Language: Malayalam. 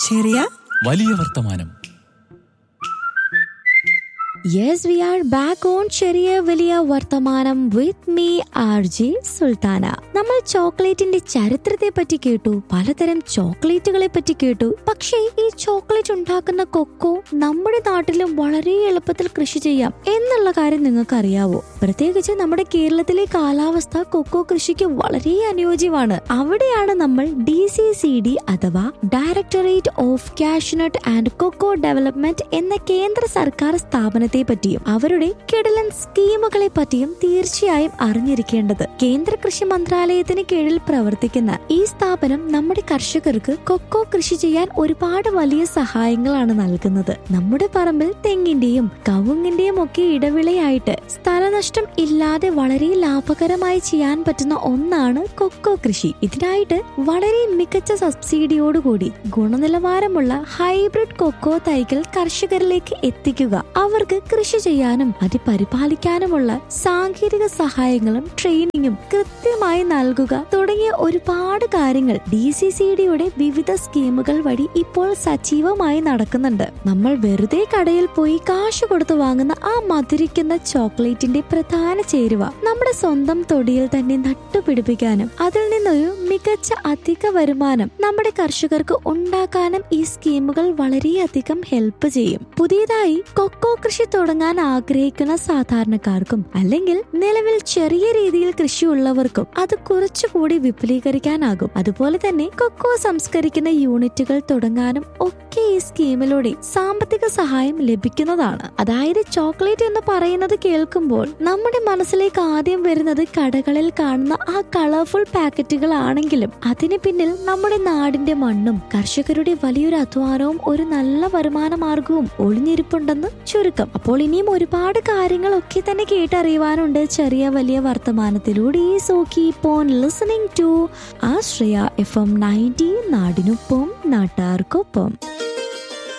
ചെറിയ വലിയ വർത്തമാനം yes we are back on ചെറിയ വലിയ വർത്തമാനം with me R J Sultana നമ്മൾ ചോക്ലേറ്റിന്റെ ചരിത്രത്തെ പറ്റി കേട്ടു പലതരം ചോക്ലേറ്റുകളെ പറ്റി കേട്ടു പക്ഷേ ഈ ചോക്ലേറ്റ് ഉണ്ടാക്കുന്ന കൊക്കോ നമ്മുടെ നാട്ടിലും വളരെ എളുപ്പത്തിൽ കൃഷി ചെയ്യാം എന്നുള്ള കാര്യം നിങ്ങൾക്ക് അറിയാവോ പ്രത്യേകിച്ച് നമ്മുടെ കേരളത്തിലെ കാലാവസ്ഥ കൊക്കോ കൃഷിക്ക് വളരെ അനുയോജ്യമാണ് അവിടെയാണ് നമ്മൾ ഡി സി സി ഡി അഥവാ directorate of cashewnut and cocoa development എന്ന കേന്ദ്ര സർക്കാർ സ്ഥാപനത്തെ പറ്റിയും അവരുടെ കിടലൻ സ്കീമുകളെ പറ്റിയും തീർച്ചയായും അറിഞ്ഞിരിക്കേണ്ടത് കേന്ദ്ര കൃഷി മന്ത്രാലയത്തിന് കീഴിൽ പ്രവർത്തിക്കുന്ന ഈ സ്ഥാപനം നമ്മുടെ കർഷകർക്ക് കൊക്കോ കൃഷി ചെയ്യാൻ ഒരുപാട് വലിയ സഹായങ്ങളാണ് നൽകുന്നത് നമ്മുടെ പറമ്പിൽ തെങ്ങിന്റെയും കവുങ്ങിന്റെയും ഒക്കെ ഇടവിളയായിട്ട് സ്ഥലനഷ്ടം ഇല്ലാതെ വളരെ ലാഭകരമായി ചെയ്യാൻ പറ്റുന്ന ഒന്നാണ് കൊക്കോ കൃഷി ഇതിനായിട്ട് വളരെ മികച്ച സബ്സിഡിയോടുകൂടി ഗുണനിലവാരമുള്ള ഹൈബ്രിഡ് കൊക്കോ തൈകൾ കർഷകരിലേക്ക് എത്തിക്കുക അവർക്ക് കൃഷി ചെയ്യാനും അത് പരിപാലിക്കാനുമുള്ള സാങ്കേതിക സഹായങ്ങളും ട്രെയിനിങ്ങും കൃത്യമായി നൽകുക തുടങ്ങിയ ഒരുപാട് കാര്യങ്ങൾ ഡി സി സി ഡിയുടെ വിവിധ സ്കീമുകൾ വഴി ഇപ്പോൾ സജീവമായി നടക്കുന്നുണ്ട് നമ്മൾ വെറുതെ കടയിൽ പോയി കാശ് കൊടുത്തു വാങ്ങുന്ന ആ മധുരിക്കുന്ന ചോക്ലേറ്റിന്റെ പ്രധാന ചേരുവ നമ്മുടെ സ്വന്തം തൊടിയിൽ തന്നെ നട്ടുപിടിപ്പിക്കാനും അതിൽ നിന്നൊരു മികച്ച അധിക വരുമാനം നമ്മുടെ കർഷകർക്ക് ഉണ്ടാക്കാനും ഈ സ്കീമുകൾ വളരെയധികം ഹെൽപ്പ് ചെയ്യും പുതിയതായി കൊക്കോ കൃഷി തുടങ്ങാൻ ആഗ്രഹിക്കുന്ന സാധാരണക്കാർക്കും അല്ലെങ്കിൽ നിലവിൽ ചെറിയ രീതിയിൽ കൃഷിയുള്ളവർക്കും അത് കുറച്ചുകൂടി വിപുലീകരിക്കാനാകും അതുപോലെ തന്നെ കൊക്കോ സംസ്കരിക്കുന്ന യൂണിറ്റുകൾ തുടങ്ങാനും ഒക്കെ ഈ സ്കീമിലൂടെ സാമ്പത്തിക സഹായം ലഭിക്കുന്നതാണ് അതായത് ചോക്ലേറ്റ് എന്ന് പറയുന്നത് കേൾക്കുമ്പോൾ നമ്മുടെ മനസ്സിലേക്ക് ആദ്യം വരുന്നത് കടകളിൽ കാണുന്ന ആ കളർഫുൾ പാക്കറ്റുകൾ ആണെങ്കിലും അതിന് പിന്നിൽ നമ്മുടെ നാടിന്റെ മണ്ണും കർഷകരുടെ വലിയൊരു അധ്വാനവും ഒരു നല്ല വരുമാന മാർഗവും ഒളിഞ്ഞിരിപ്പുണ്ടെന്ന് ചുരുക്കം അപ്പോൾ ഇനിയും ഒരുപാട് കാര്യങ്ങളൊക്കെ തന്നെ കേട്ടറിയുവാനുണ്ട് ചെറിയ വലിയ വർത്തമാനത്തിലൂടെ so keep on listening to Ashraya F M ninety നാടിനൊപ്പം നാട്ടാർക്കൊപ്പം